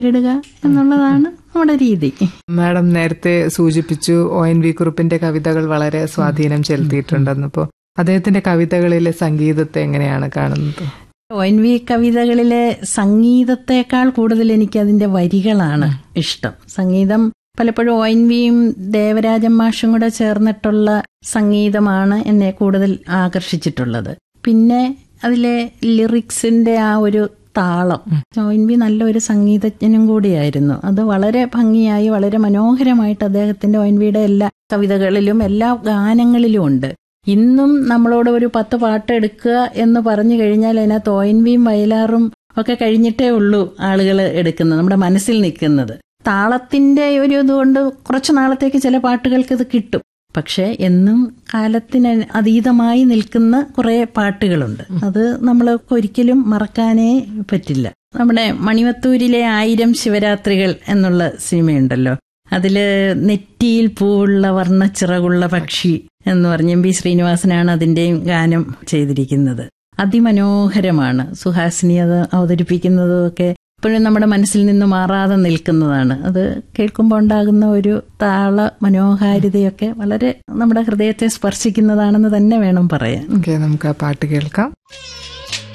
ഇടുക എന്നുള്ളതാണ് നമ്മുടെ രീതി മാഡം നേരത്തെ സൂചിപ്പിച്ചു ഒ എൻ വി കുറുപ്പിന്റെ കവിതകൾ വളരെ സ്വാധീനം ചെലുത്തിയിട്ടുണ്ടെന്ന് ഇപ്പോ അദ്ദേഹത്തിന്റെ കവിതകളിലെ സംഗീതത്തെ എങ്ങനെയാണ് കാണുന്നത് ഒ എൻ വി കവിതകളിലെ സംഗീതത്തെക്കാൾ കൂടുതൽ എനിക്ക് അതിന്റെ വരികളാണ് ഇഷ്ടം സംഗീതം പലപ്പോഴും ഒ എൻ വിയും ദേവരാജൻ മാഷും കൂടെ ചേർന്നിട്ടുള്ള സംഗീതമാണ് എന്നെ കൂടുതൽ ആകർഷിച്ചിട്ടുള്ളത് പിന്നെ അതിലെ ലിറിക്സിന്റെ ആ ഒരു താളം ഒ എൻ വി നല്ലൊരു സംഗീതജ്ഞനും കൂടിയായിരുന്നു അത് വളരെ ഭംഗിയായി വളരെ മനോഹരമായിട്ട് അദ്ദേഹത്തിന്റെ ഒ എൻ വിയുടെ എല്ലാ കവിതകളിലും എല്ലാ ഗാനങ്ങളിലും ഉണ്ട് ഇന്നും നമ്മളോട് ഒരു പത്ത് പാട്ട് എടുക്കുക എന്ന് പറഞ്ഞു കഴിഞ്ഞാൽ അതിനകത്ത് ഒ എൻ വിയും വയലാറും ഒക്കെ കഴിഞ്ഞിട്ടേ ഉള്ളൂ ആളുകൾ എടുക്കുന്നത് നമ്മുടെ മനസ്സിൽ നിൽക്കുന്നത് താളത്തിന്റെ ഒരു ഇതുകൊണ്ട് കുറച്ചു നാളത്തേക്ക് ചില പാട്ടുകൾക്ക് ഇത് കിട്ടും പക്ഷെ എന്നും കാലത്തിന് അതീതമായി നിൽക്കുന്ന കുറെ പാട്ടുകളുണ്ട് അത് നമ്മൾ ഒരിക്കലും മറക്കാനേ പറ്റില്ല നമ്മുടെ മണിവത്തൂരിലെ ആയിരം ശിവരാത്രികൾ എന്നുള്ള സിനിമയുണ്ടല്ലോ അതില് നെറ്റിയിൽ പൂവുള്ള വർണ്ണച്ചിറകുള്ള പക്ഷി എന്ന് പറഞ്ഞ് എം പി ശ്രീനിവാസനാണ് അതിന്റെയും ഗാനം ചെയ്തിരിക്കുന്നത് അതിമനോഹരമാണ് സുഹാസിനി അത് അവതരിപ്പിക്കുന്നതും ഒക്കെ ഇപ്പോഴും നമ്മുടെ മനസ്സിൽ നിന്ന് മാറാതെ നിൽക്കുന്നതാണ് അത് കേൾക്കുമ്പോൾ ഉണ്ടാകുന്ന ഒരു താള മനോഹാരിതയൊക്കെ വളരെ നമ്മുടെ ഹൃദയത്തെ സ്പർശിക്കുന്നതാണെന്ന് തന്നെ വേണം പറയാൻ ഓക്കെ നമുക്ക് ആ പാട്ട് കേൾക്കാം